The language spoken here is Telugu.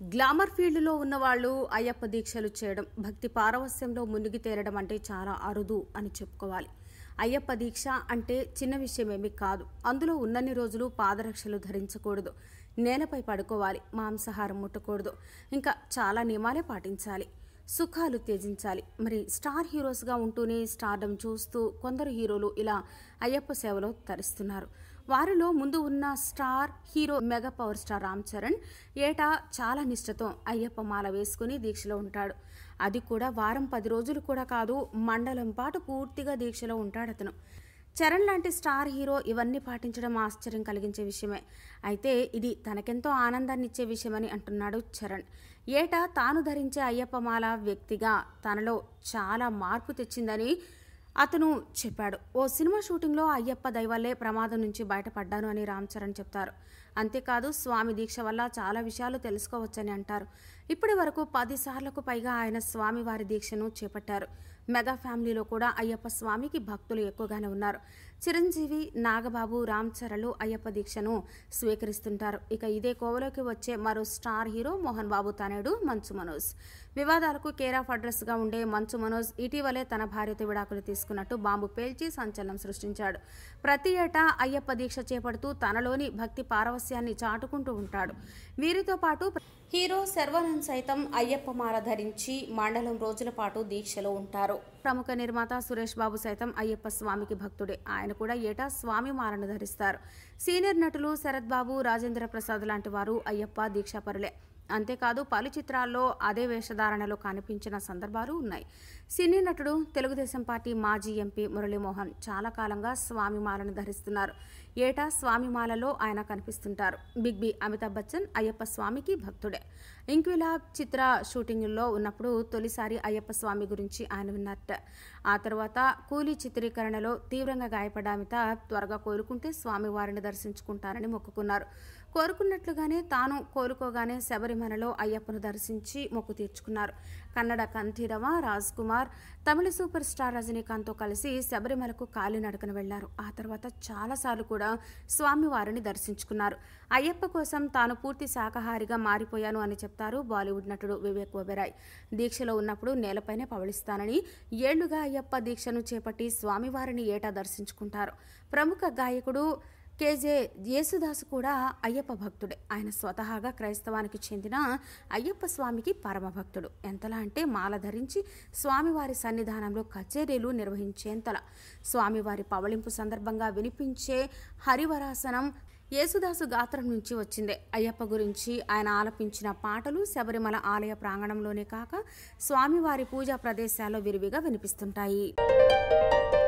గ్లామర్ ఫీల్డ్లో ఉన్నవాళ్ళు అయ్యప్ప దీక్షలు చేయడం భక్తి పారవస్యంలో మునిగి తేరడం అంటే చాలా అరుదు అని చెప్పుకోవాలి అయ్యప్ప దీక్ష అంటే చిన్న విషయమేమీ కాదు అందులో ఉన్నన్ని రోజులు పాదరక్షలు ధరించకూడదు నేలపై పడుకోవాలి మాంసాహారం ముట్టకూడదు ఇంకా చాలా నియమాలే పాటించాలి సుఖాలు త్యజించాలి మరి స్టార్ హీరోస్గా ఉంటూనే స్టార్డమ్ చూస్తూ కొందరు హీరోలు ఇలా అయ్యప్ప సేవలో తరిస్తున్నారు వారిలో ముందు ఉన్న star hero mega power star Ram Charan ఏటా చాలా నిష్ఠతో అయ్యప్ప మాల వేసుకుని దీక్షలో ఉంటాడు అది కూడా వారం పది రోజులు కూడా కాదు మండలం పాటు పూర్తిగా దీక్షలో ఉంటాడు అతను చరణ్ లాంటి స్టార్ హీరో ఇవన్నీ పాటించడం ఆశ్చర్యం కలిగించే విషయమే అయితే ఇది తనకెంతో ఆనందాన్ని ఇచ్చే విషయమని అంటున్నాడు చరణ్ ఏటా తాను ధరించే అయ్యప్పమాల వ్యక్తిగా తనలో చాలా మార్పు తెచ్చిందని అతను చెప్పాడు ఓ సినిమా షూటింగ్లో అయ్యప్ప దైవల్లే ప్రమాదం నుంచి బయటపడ్డాను అని రామ్ చరణ్ చెప్తారు అంతేకాదు స్వామి దీక్ష వల్ల చాలా విషయాలు తెలుసుకోవచ్చని అంటారు ఇప్పటి వరకు పది సార్లకు పైగా ఆయన స్వామి వారి దీక్షను చేపట్టారు మెగా ఫ్యామిలీలో కూడా అయ్యప్ప స్వామికి భక్తులు ఎక్కువగానే ఉన్నారు చిరంజీవి నాగబాబు రామ్ చరణ్లు అయ్యప్ప దీక్షను స్వీకరిస్తుంటారు ఇక ఇదే కోవలోకి వచ్చే మరో స్టార్ హీరో మోహన్ బాబు తనయుడు మంచు మనోజ్ వివాదాలకు కేర్ ఆఫ్ అడ్రస్ గా ఉండే మంచు మనోజ్ ఇటీవలే తన భార్యతో విడాకులు తీసుకున్నట్టు బాంబు పేల్చి సంచలనం సృష్టించాడు ప్రతి ఏటా అయ్యప్ప దీక్ష చేపడుతూ తనలోని భక్తి పారవస్యాన్ని చాటుకుంటూ ఉంటాడు వీరితో పాటు హీరో శర్వానంద్ సైతం అయ్యప్ప మాల ధరించి మండలం రోజుల పాటు దీక్షలో ఉంటారు ప్రముఖ నిర్మాత సురేష్ బాబు సైతం అయ్యప్ప స్వామికి భక్తుడే ఆయన కూడా ఏటా స్వామి మాలను ధరిస్తారు సీనియర్ నటులు శరత్ బాబు రాజేంద్ర ప్రసాద్ లాంటి వారు అయ్యప్ప దీక్షాపరులే అంతేకాదు పలు చిత్రాల్లో అదే వేషధారణలో కనిపించిన సందర్భాలు ఉన్నాయి సినీ నటుడు తెలుగుదేశం పార్టీ మాజీ ఎంపీ మురళీమోహన్ చాలా కాలంగా స్వామిమాలను ధరిస్తున్నారు ఏటా స్వామిమాలలో ఆయన కనిపిస్తుంటారు బిగ్ బి అమితాబ్ బచ్చన్ అయ్యప్ప స్వామికి భక్తుడే ఇంక్విలాబ్ చిత్ర షూటింగుల్లో ఉన్నప్పుడు తొలిసారి అయ్యప్ప స్వామి గురించి ఆయన విన్నట్ట ఆ తర్వాత కూలీ చిత్రీకరణలో తీవ్రంగా గాయపడ్డ అమితాబ్ త్వరగా కోలుకుంటే స్వామివారిని దర్శించుకుంటారని మొక్కుకున్నారు కోరుకున్నట్లుగానే తాను కోలుకోగానే శబరిమలలో అయ్యప్పను దర్శించి మొక్కు తీర్చుకున్నారు కన్నడ కంఠీరవ రాజ్ కుమార్ తమిళ సూపర్ స్టార్ రజనీకాంత్తో కలిసి శబరిమలకు కాలినడకన వెళ్లారు ఆ తర్వాత చాలాసార్లు కూడా స్వామివారిని దర్శించుకున్నారు అయ్యప్ప కోసం తాను పూర్తి శాకాహారిగా మారిపోయాను అని చెప్తారు బాలీవుడ్ నటుడు వివేక్ ఒబెరాయ్ దీక్షలో ఉన్నప్పుడు నేలపైనే పవళిస్తానని ఏళ్లుగా అయ్యప్ప దీక్షను చేపట్టి స్వామివారిని ఏటా దర్శించుకుంటారు ప్రముఖ గాయకుడు కేజే యేసుదాసు కూడా అయ్యప్ప భక్తుడే ఆయన స్వతహాగా క్రైస్తవానికి చెందిన అయ్యప్ప స్వామికి పరమభక్తుడు ఎంతలా అంటే మాల ధరించి స్వామివారి సన్నిధానంలో కచేరీలు నిర్వహించేంతలా స్వామివారి పవళింపు సందర్భంగా వినిపించే హరివరాసనం యేసుదాసు గాత్రం నుంచి వచ్చిందే అయ్యప్ప గురించి ఆయన ఆలపించిన పాటలు శబరిమల ఆలయ ప్రాంగణంలోనే కాక స్వామివారి పూజా ప్రదేశాల్లో విరివిగా వినిపిస్తుంటాయి